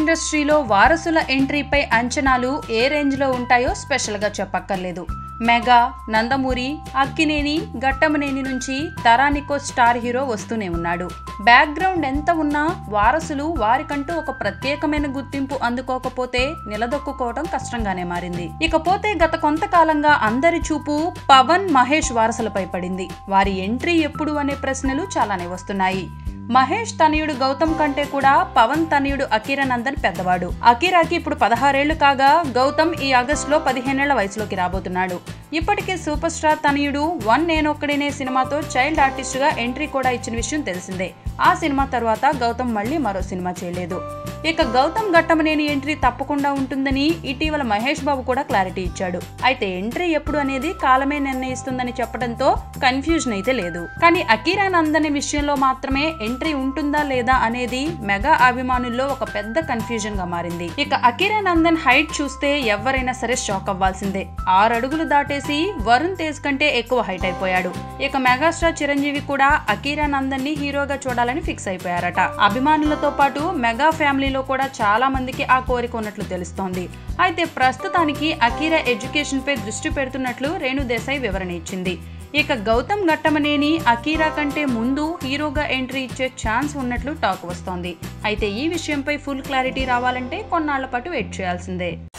ఇండస్ట్రీలో వారసుల ఎంట్రీపై అంచనాలు ఏ రేంజ్లో ఉంటాయో స్పెషల్గా చెప్పక్కర్లేదు మెగా నందమూరి అక్కినేని గట్టమనేని నుంచి తరానికో స్టార్ హీరో వస్తూనే ఉన్నాడు బ్యాక్గ్రౌండ్ ఎంత ఉన్నా వారసులు వారికంటూ ఒక ప్రత్యేకమైన గుర్తింపు అందుకోకపోతే నిలదొక్కుకోవడం కష్టంగానే మారింది ఇకపోతే గత కొంతకాలంగా అందరి చూపు పవన్ మహేష్ వారసులపై పడింది వారి ఎంట్రీ ఎప్పుడు అనే ప్రశ్నలు చాలానే వస్తున్నాయి మహేష్ తనయుడు గౌతమ్ కంటే కూడా పవన్ తనయుడు అకీరా నందన్ పెద్దవాడు అకీరాకి ఇప్పుడు పదహారేళ్లు కాగా గౌతమ్ ఈ ఆగస్టులో పదిహేనేళ్ల వయసులోకి రాబోతున్నాడు ఇప్పటికే సూపర్ స్టార్ తనయుడు వన్ నేనొక్కడినే సినిమాతో చైల్డ్ ఆర్టిస్ట్ గా ఎంట్రీ కూడా ఇచ్చిన విషయం తెలిసిందే ఆ సినిమా తర్వాత గౌతమ్ మళ్ళీ మరో సినిమా చేయలేదు ఇక గౌతమ్ ఘట్టమనేని ఎంట్రీ తప్పకుండా ఉంటుందని ఇటీవల మహేష్ బాబు కూడా క్లారిటీ ఇచ్చాడు అయితే ఎంట్రీ ఎప్పుడు అనేది కాలమే నిర్ణయిస్తుందని చెప్పడంతో కన్ఫ్యూజన్ అయితే లేదు కానీ అకీరా నందన్ విషయంలో మాత్రమే ఎంట్రీ ఉంటుందా లేదా అనేది మెగా అభిమానుల్లో ఒక పెద్ద కన్ఫ్యూజన్ గా మారింది ఇక అకీరా నందన్ హైట్ చూస్తే ఎవరైనా సరే షాక్ అవ్వాల్సిందే ఆరు అడుగులు దాటేసి వరుణ్ తేజ్ కంటే ఎక్కువ హైట్ అయిపోయాడు ఇక మెగాస్టార్ చిరంజీవి కూడా అకీరా నందన్ ని హీరోగా చూడాలని ఫిక్స్ అయిపోయారట అభిమానులతో పాటు మెగా ఫ్యామిలీలో కూడా చాలా మందికి ఆ కోరిక ఉన్నట్లు తెలుస్తోంది అయితే ప్రస్తుతానికి అకీరా ఎడ్యుకేషన్ పై దృష్టి పెడుతున్నట్లు రేణు దేశాయ్ వివరణ ఇచ్చింది ఇక గౌతమ్ ఘట్టమనేని అకీరా కంటే ముందు హీరోగా ఎంట్రీ ఇచ్చే ఛాన్స్ ఉన్నట్లు టాక్ వస్తోంది అయితే ఈ విషయంపై ఫుల్ క్లారిటీ రావాలంటే కొన్నాళ్ల పాటు వెయిట్ చేయాల్సిందే